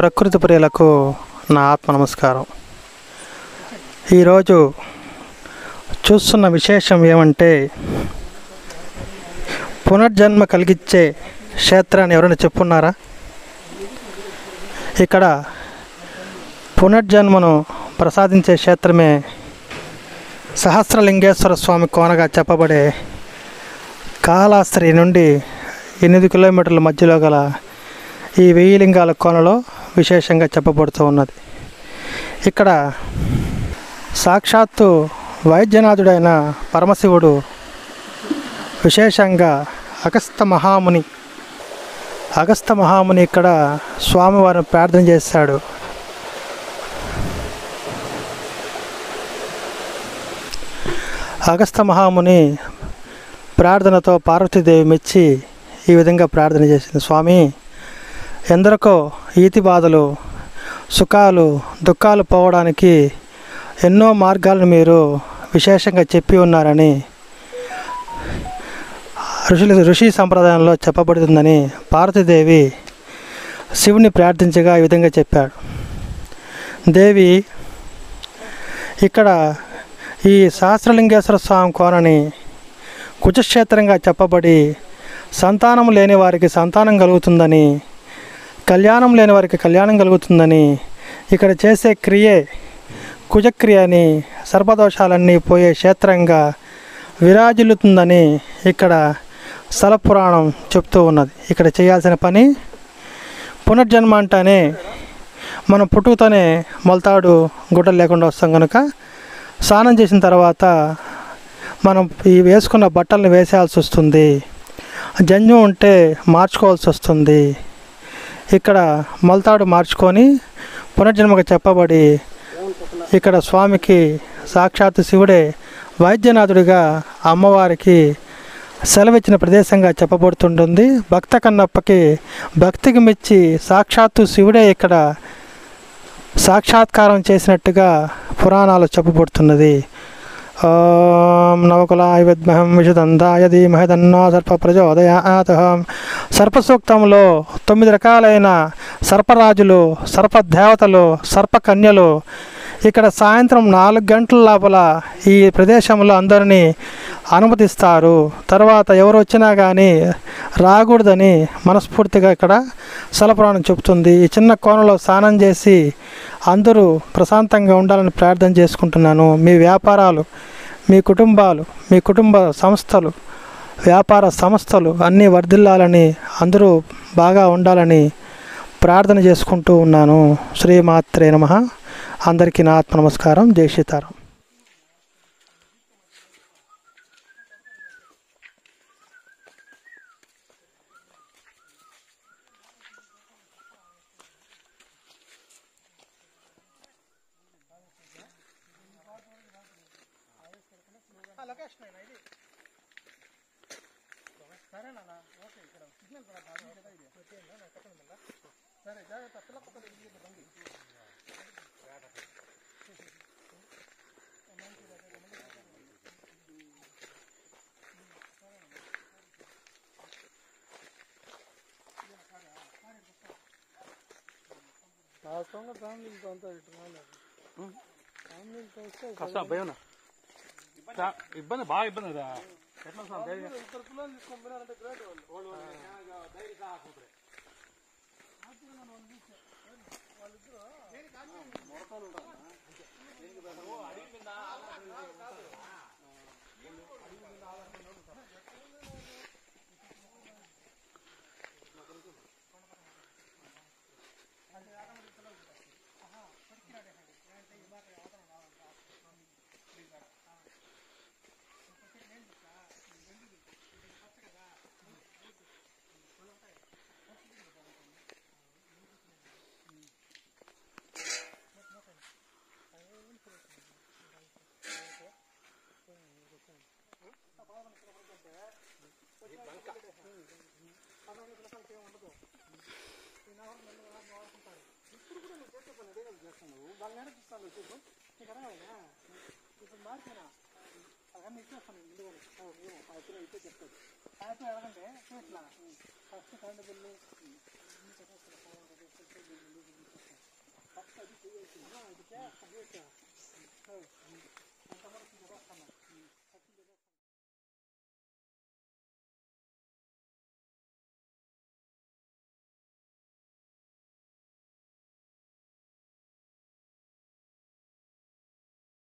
ప్రకృతి ప్రియులకు నా ఆత్మ నమస్కారం ఈరోజు చూస్తున్న విశేషం ఏమంటే పునర్జన్మ కలిగించే క్షేత్రాన్ని ఎవరైనా చెప్పున్నారా ఇక్కడ పునర్జన్మను ప్రసాదించే క్షేత్రమే సహస్రలింగేశ్వర స్వామి కోనగా చెప్పబడే కాళాస్త్రి నుండి ఎనిమిది కిలోమీటర్ల మధ్యలో గల ఈ వెయ్యి లింగాల కోనలో విశేషంగా చెప్పబడుతూ ఉన్నది ఇక్కడ సాక్షాత్తు వైద్యనాథుడైన పరమశివుడు విశేషంగా అగస్త మహాముని అగస్త మహాముని ఇక్కడ స్వామివారిని ప్రార్థన చేశాడు అగస్త మహాముని ప్రార్థనతో పార్వతీదేవి మెచ్చి ఈ విధంగా ప్రార్థన చేసింది స్వామి ఎందరికో ఈతి బాధలు సుఖాలు దుఃఖాలు పోవడానికి ఎన్నో మార్గాలను మీరు విశేషంగా చెప్పి ఉన్నారని ఋషుల ఋషి సంప్రదాయంలో చెప్పబడుతుందని పార్వతీదేవి శివుని ప్రార్థించగా ఈ విధంగా చెప్పాడు దేవి ఇక్కడ ఈ సహస్రలింగేశ్వర స్వామి కోనని కుజక్షేత్రంగా చెప్పబడి సంతానం లేని వారికి సంతానం కలుగుతుందని కళ్యాణం లేని వారికి కళ్యాణం కలుగుతుందని ఇక్కడ చేసే క్రియే కుజక్రియ అని సర్పదోషాలన్నీ పోయే క్షేత్రంగా విరాజిల్లుతుందని ఇక్కడ స్థల పురాణం చెప్తూ ఉన్నది ఇక్కడ చేయాల్సిన పని పునర్జన్మ అంటేనే మనం పుట్టుకతోనే మొలతాడు గుడ్డలు లేకుండా వస్తాం కనుక స్నానం చేసిన తర్వాత మనం ఈ వేసుకున్న బట్టలను వేసేయాల్సి వస్తుంది జంజం ఉంటే మార్చుకోవాల్సి వస్తుంది ఇక్కడ మొలతాడు మార్చుకొని పునర్జన్మగా చెప్పబడి ఇక్కడ స్వామికి సాక్షాత్ శివుడే వైద్యనాథుడిగా అమ్మవారికి సెలవిచ్చిన ప్రదేశంగా చెప్పబడుతుంటుంది భక్త కన్నప్పకి భక్తికి మెచ్చి సాక్షాత్తు శివుడే ఇక్కడ సాక్షాత్కారం చేసినట్టుగా పురాణాలు చెప్పబడుతున్నది ఓం నవకులాయ విద్మహం విషదందాయ ధీమహి తన్నో సర్ప ప్రచోదయాత్ సర్పసూక్తంలో తొమ్మిది రకాలైన సర్పరాజులు సర్పదేవతలు సర్పకన్యలు ఇక్కడ సాయంత్రం నాలుగు గంటల లోపల ఈ ప్రదేశంలో అందరినీ అనుమతిస్తారు తర్వాత ఎవరు వచ్చినా కానీ రాకూడదని మనస్ఫూర్తిగా ఇక్కడ సలపురాణం చెబుతుంది ఈ చిన్న కోణంలో స్నానం చేసి అందరూ ప్రశాంతంగా ఉండాలని ప్రార్థన చేసుకుంటున్నాను మీ వ్యాపారాలు మీ కుటుంబాలు మీ కుటుంబ సంస్థలు వ్యాపార సంస్థలు అన్నీ వర్ధిల్లాలని అందరూ బాగా ఉండాలని ప్రార్థన చేసుకుంటూ ఉన్నాను శ్రీమాత్రే నమ అందరికీ నా ఆత్మ నమస్కారం జై సీతారాం కష్టం భయం ఇబ్బంది బాగా ఇబ్బంది కదా ఎట్లా వస్తాం ధైర్యంగా ఫస్ట్ కరెంట్ బిల్లు ಇದಕ್ಕೆ